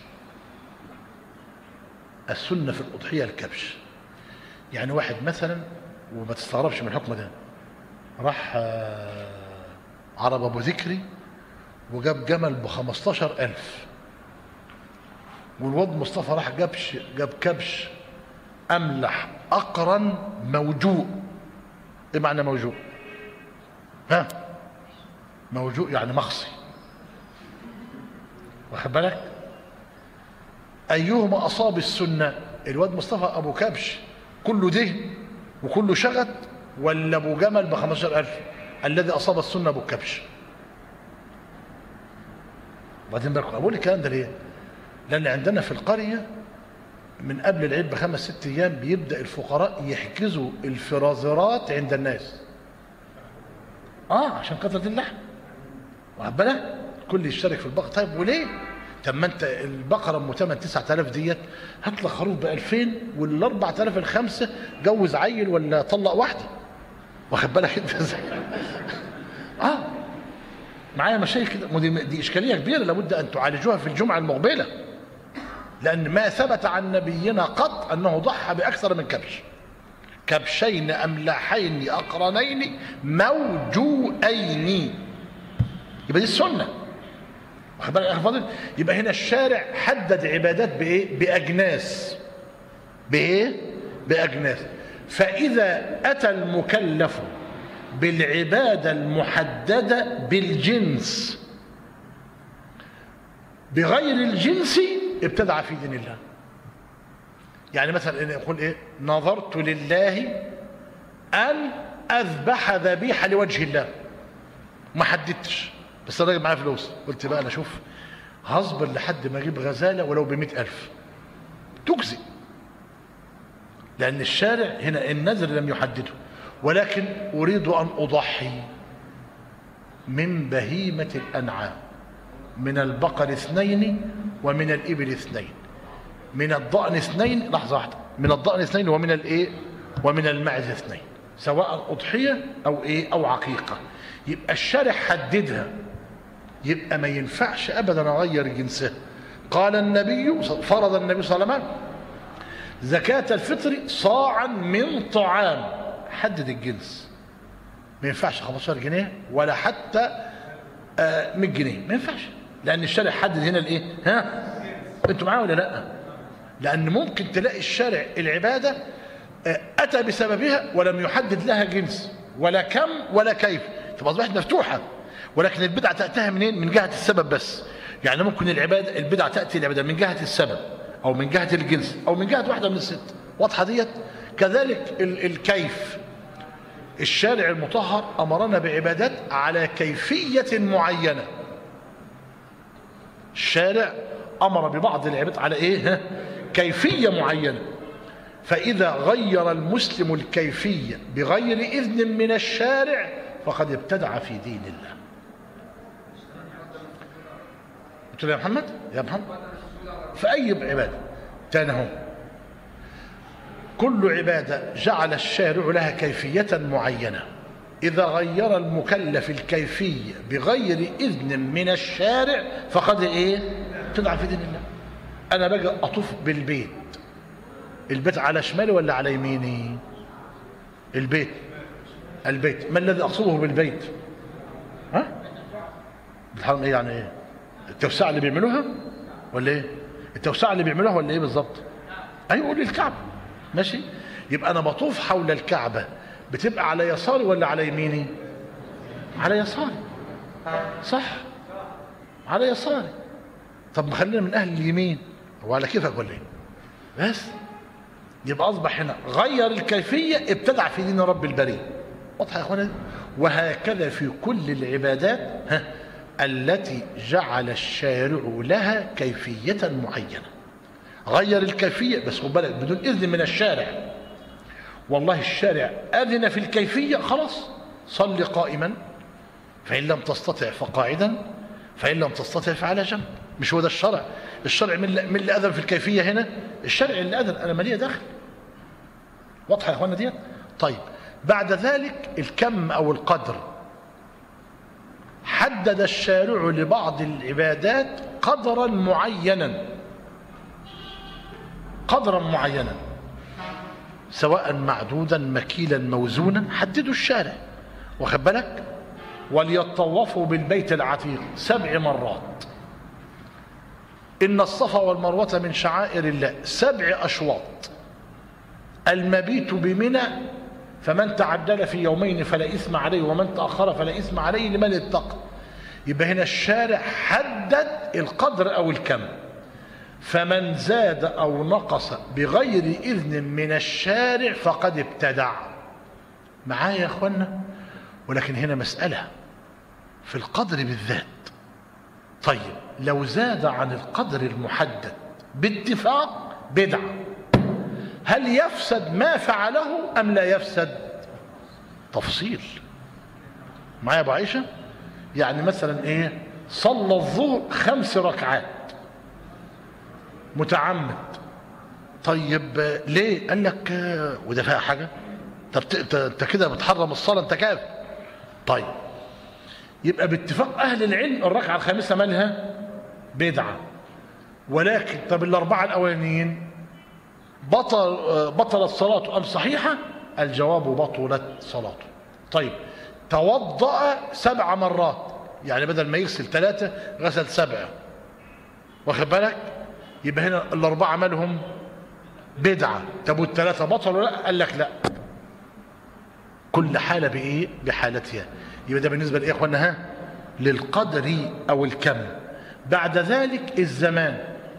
السنة في الأضحية الكبش يعني واحد مثلا وما تستغربش من الحكم ده راح عرب أبو ذكري وجاب جمل بخمستاشر ألف والواد مصطفى راح جابش جاب كبش أملح أقرن موجوع إيه معنى موجوع؟ ها؟ موجوع يعني مخصي واخد بالك؟ أيهما أصاب السنة؟ الواد مصطفى أبو كبش كله دهن وكله شغط ولا أبو جمل ب 15000 الذي أصاب السنة أبو الكبش بعدين بالكم أقول الكلام ده ليه؟ لأن عندنا في القرية من قبل العيد بخمس ست أيام بيبدأ الفقراء يحجزوا الفرازرات عند الناس آه عشان كثرة اللحم واخد بالك؟ الكل يشترك في البقرة طيب وليه؟ طب ما انت البقره ام ثمن 9000 ديت هات لك خروف ب 2000 وال 4000 الخمسه جوز عيل ولا طلق واحده واخد بالك انت ازاي؟ اه معايا مشايخ كده دي, دي اشكاليه كبيره لابد ان تعالجوها في الجمعه المقبله لان ما ثبت عن نبينا قط انه ضحى باكثر من كبش كبشين املاحين اقرنين موجوئين يبقى دي السنه واخد بالك يا اخي فاضل يبقى هنا الشارع حدد عبادات بايه باجناس بايه بأجناس فإذا أتى المكلف بالعبادة المحددة بالجنس بغير الجنس ابتدع في دين الله يعني مثلا إن يقول ايه نظرت لله ان اذبح ذبيحه لوجه الله ما حددتش بس الراجل معاه فلوس قلت بقى انا اشوف هصبر لحد ما اجيب غزاله ولو ب ألف تجزي لان الشارع هنا النذر لم يحدده ولكن اريد ان اضحي من بهيمه الانعام من البقر اثنين ومن الإبل اثنين من الضأن اثنين لحظة واحدة من الضأن اثنين ومن الإيه ومن المعز اثنين سواء أضحية أو إيه أو عقيقة يبقى الشارع حددها يبقى ما ينفعش أبدا أغير جنسها قال النبي فرض النبي صلى الله عليه وسلم زكاة الفطر صاعا من طعام حدد الجنس ما ينفعش 15 جنيه ولا حتى آه 100 جنيه ما ينفعش لان الشارع حدد هنا الايه ها انتوا معايا ولا لا لان ممكن تلاقي الشارع العباده آه اتى بسببها ولم يحدد لها جنس ولا كم ولا كيف تبقى اصبحت مفتوحه ولكن البدعه تاتيها منين من جهه السبب بس يعني ممكن العباده البدعه تاتي العباده من جهه السبب او من جهه الجنس او من جهه واحده من الست واضحه ديت كذلك ال الكيف الشارع المطهر امرنا بعبادات على كيفيه معينه الشارع امر ببعض العبادات على ايه كيفيه معينه فاذا غير المسلم الكيفيه بغير اذن من الشارع فقد ابتدع في دين الله قلت له يا محمد يا محمد فاي عباده تاني كل عباده جعل الشارع لها كيفيه معينه إذا غير المكلف الكيفية بغير إذن من الشارع فقد إيه؟ تدعى في دين الله أنا باجي أطوف بالبيت البيت على شمالي ولا على يميني؟ البيت البيت ما الذي أقصده بالبيت؟ ها؟ الحرم إيه يعني إيه؟ التوسعة اللي بيعملوها ولا إيه؟ التوسعة اللي بيعملوها ولا إيه بالظبط؟ أيوه قول الكعبة ماشي؟ يبقى أنا بطوف حول الكعبة بتبقى على يساري ولا على يميني على يساري صح على يساري طب ما خلينا من اهل اليمين هو على كيفك ولا ايه بس يبقى اصبح هنا غير الكيفيه ابتدع في دين رب البريه واضحه يا اخوانا وهكذا في كل العبادات ها التي جعل الشارع لها كيفيه معينه غير الكيفيه بس خد بالك بدون اذن من الشارع والله الشارع أذن في الكيفية خلاص صل قائما فإن لم تستطع فقاعدا فإن لم تستطع فعلى جنب مش هو ده الشرع الشرع من اللي, من اللي أذن في الكيفية هنا الشرع اللي أذن أنا مالية دخل واضحة يا أخوانا ديت طيب بعد ذلك الكم أو القدر حدد الشارع لبعض العبادات قدرا معينا قدرا معينا سواء معدودا مكيلا موزونا حددوا الشارع واخد بالك وليطوفوا بالبيت العتيق سبع مرات إن الصفا والمروة من شعائر الله سبع أشواط المبيت بمنى فمن تعدل في يومين فلا إثم عليه ومن تأخر فلا إثم عليه لمن اتقى يبقى هنا الشارع حدد القدر أو الكم فمن زاد أو نقص بغير إذن من الشارع فقد ابتدع معايا يا أخوانا ولكن هنا مسألة في القدر بالذات طيب لو زاد عن القدر المحدد باتفاق بدعة هل يفسد ما فعله أم لا يفسد تفصيل معايا أبو عائشة يعني مثلا إيه صلى الظهر خمس ركعات متعمد طيب ليه قال لك وده فيها حاجة طب انت كده بتحرم الصلاة انت كافر طيب يبقى باتفاق أهل العلم الركعة الخامسة مالها بدعة ولكن طب الأربعة الأولانيين بطل بطلت صلاته أم صحيحة الجواب بطلت صلاته طيب توضأ سبع مرات يعني بدل ما يغسل ثلاثة غسل سبعة واخد بالك يبقى هنا الأربعة مالهم بدعة طب والثلاثة بطل ولا لا قال لك لا كل حالة بإيه بحالتها يبقى ده بالنسبة لإيه يا إخوانا ها للقدر أو الكم بعد ذلك الزمان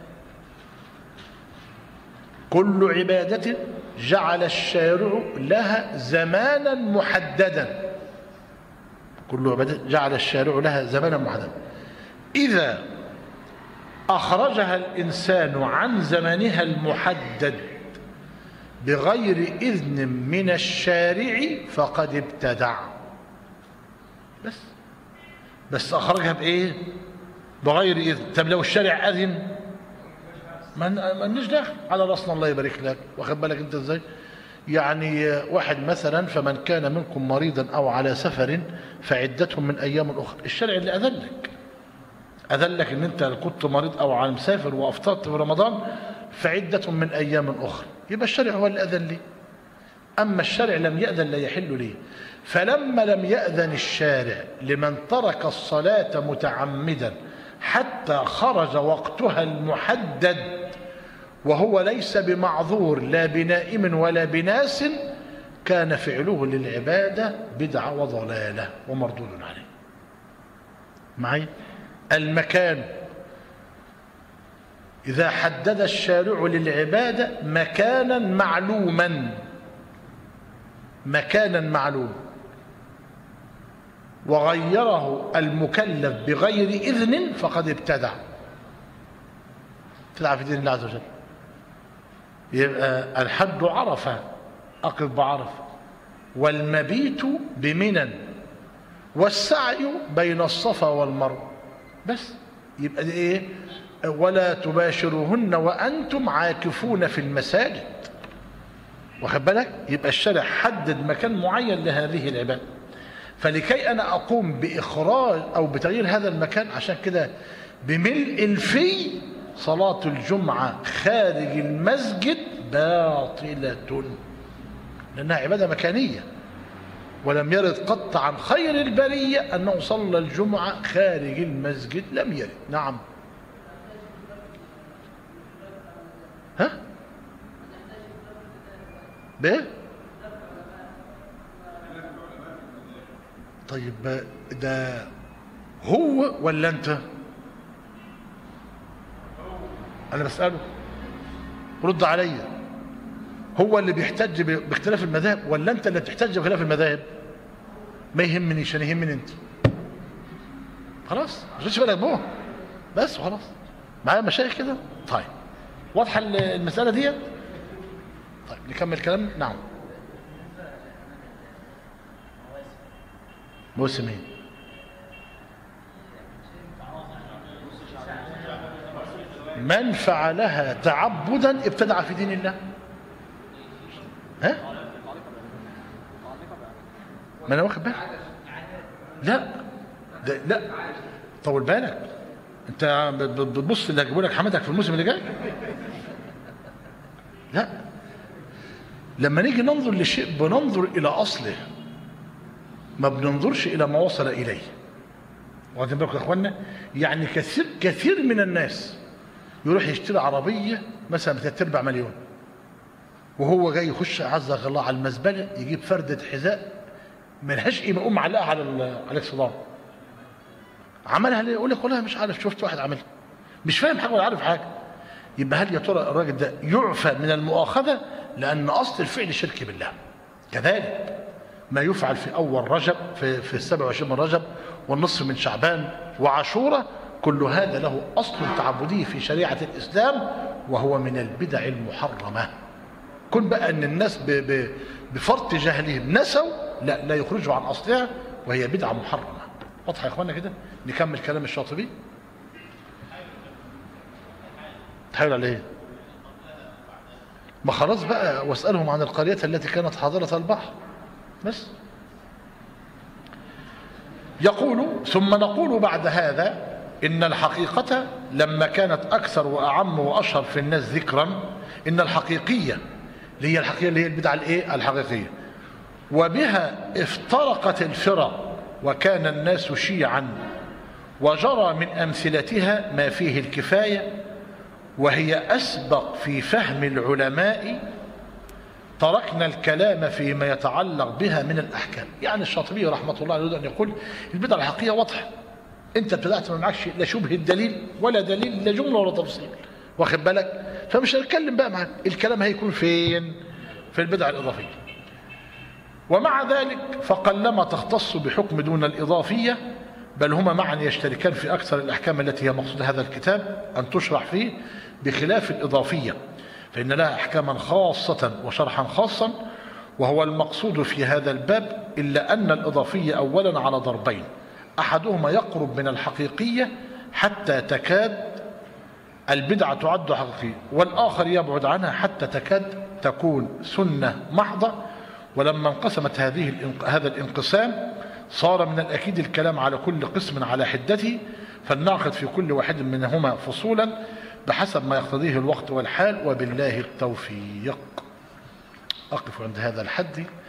كل عبادة جعل الشارع لها زمانا محددا كل عبادة جعل الشارع لها زمانا محددا إذا أخرجها الإنسان عن زمنها المحدد بغير إذن من الشارع فقد ابتدع بس بس أخرجها بإيه بغير إذن طب لو الشارع أذن ما لناش داخل على راسنا الله يبارك لك واخد بالك انت ازاي يعني واحد مثلا فمن كان منكم مريضا او على سفر فعدتهم من ايام اخرى الشرع اللي اذن لك اذن لك ان انت كنت مريض او على مسافر وافطرت في رمضان فعدة من ايام اخرى يبقى الشرع هو اللي اذن لي اما الشرع لم ياذن لا يحل لي فلما لم ياذن الشارع لمن ترك الصلاه متعمدا حتى خرج وقتها المحدد وهو ليس بمعذور لا بنائم ولا بناس كان فعله للعبادة بدعة وضلالة ومردود عليه معي المكان إذا حدد الشارع للعبادة مكانا معلوما مكانا معلوما وغيره المكلف بغير إذن فقد ابتدع ابتدع في دين الله عز وجل يبقى الحد عرفة أقف بعرفة والمبيت بمنى والسعي بين الصفا والمروة بس يبقى دي ايه ولا تباشروهن وأنتم عاكفون في المساجد واخد بالك يبقى الشارع حدد مكان معين لهذه العباده فلكي أنا أقوم بإخراج أو بتغيير هذا المكان عشان كده بملء الفي صلاة الجمعة خارج المسجد باطلة لأنها عبادة مكانية ولم يرد قط عن خير البرية أنه صلى الجمعة خارج المسجد لم يرد نعم ها بايه طيب ده هو ولا انت انا بساله رد عليا هو اللي بيحتج باختلاف المذاهب ولا انت اللي بتحتج بخلاف المذاهب ما يهمنيش انا يهمني انت خلاص مش بالك بوه بس وخلاص معايا مشايخ كده طيب واضحه المساله ديت طيب نكمل كلام نعم موسم ايه من فعلها تعبدا ابتدع في دين الله ها ما انا واخد بالك لا ده لا طول بالك انت بتبص اللي هجيبوا لك حماتك في الموسم اللي جاي لا لما نيجي ننظر لشيء بننظر الى اصله ما بننظرش الى ما وصل اليه واخدين بالكم يا اخوانا يعني كثير كثير من الناس يروح يشتري عربيه مثلا بثلاث ارباع مليون وهو جاي يخش عزك الله على المزبله يجيب فرده حذاء ملهاش قيمه يقوم معلقها على على الاكسدام عملها ليه؟ يقول لك والله مش عارف شفت واحد عاملها مش فاهم حاجه ولا عارف حاجه يبقى هل يا ترى الراجل ده يعفى من المؤاخذه لان اصل الفعل شرك بالله كذلك ما يفعل في اول رجب في في 27 من رجب والنصف من شعبان وعاشوره كل هذا له اصل تعبدي في شريعه الاسلام وهو من البدع المحرمه كن بقى ان الناس ب ب بفرط جهلهم نسوا لا لا يخرجوا عن اصلها وهي بدعه محرمه واضحه يا اخوانا كده نكمل كلام الشاطبي تحاول على ايه ما خلاص بقى واسالهم عن القريه التي كانت حاضره البحر بس يقول ثم نقول بعد هذا إن الحقيقة لما كانت أكثر وأعم وأشهر في الناس ذكرا إن الحقيقية اللي هي الحقيقية اللي هي البدعة الإيه؟ الحقيقية وبها افترقت الفرق وكان الناس شيعا وجرى من أمثلتها ما فيه الكفاية وهي أسبق في فهم العلماء تركنا الكلام فيما يتعلق بها من الأحكام يعني الشاطبي رحمة الله يريد أن يقول البدع الحقيقية واضحة أنت ابتدأت ما معكش لا شبه الدليل ولا دليل لا جملة ولا تفصيل واخد بالك فمش هنتكلم بقى معاك الكلام هيكون فين في البدع الإضافية ومع ذلك فقلما تختص بحكم دون الإضافية بل هما معا يشتركان في أكثر الأحكام التي هي مقصود هذا الكتاب أن تشرح فيه بخلاف الإضافية فإن لها أحكاما خاصة وشرحا خاصا وهو المقصود في هذا الباب إلا أن الإضافية أولا على ضربين أحدهما يقرب من الحقيقية حتى تكاد البدعة تعد حقيقية والآخر يبعد عنها حتى تكاد تكون سنة محضة ولما انقسمت هذه هذا الانقسام صار من الأكيد الكلام على كل قسم على حدته فلنأخذ في كل واحد منهما فصولا بحسب ما يقتضيه الوقت والحال وبالله التوفيق أقف عند هذا الحد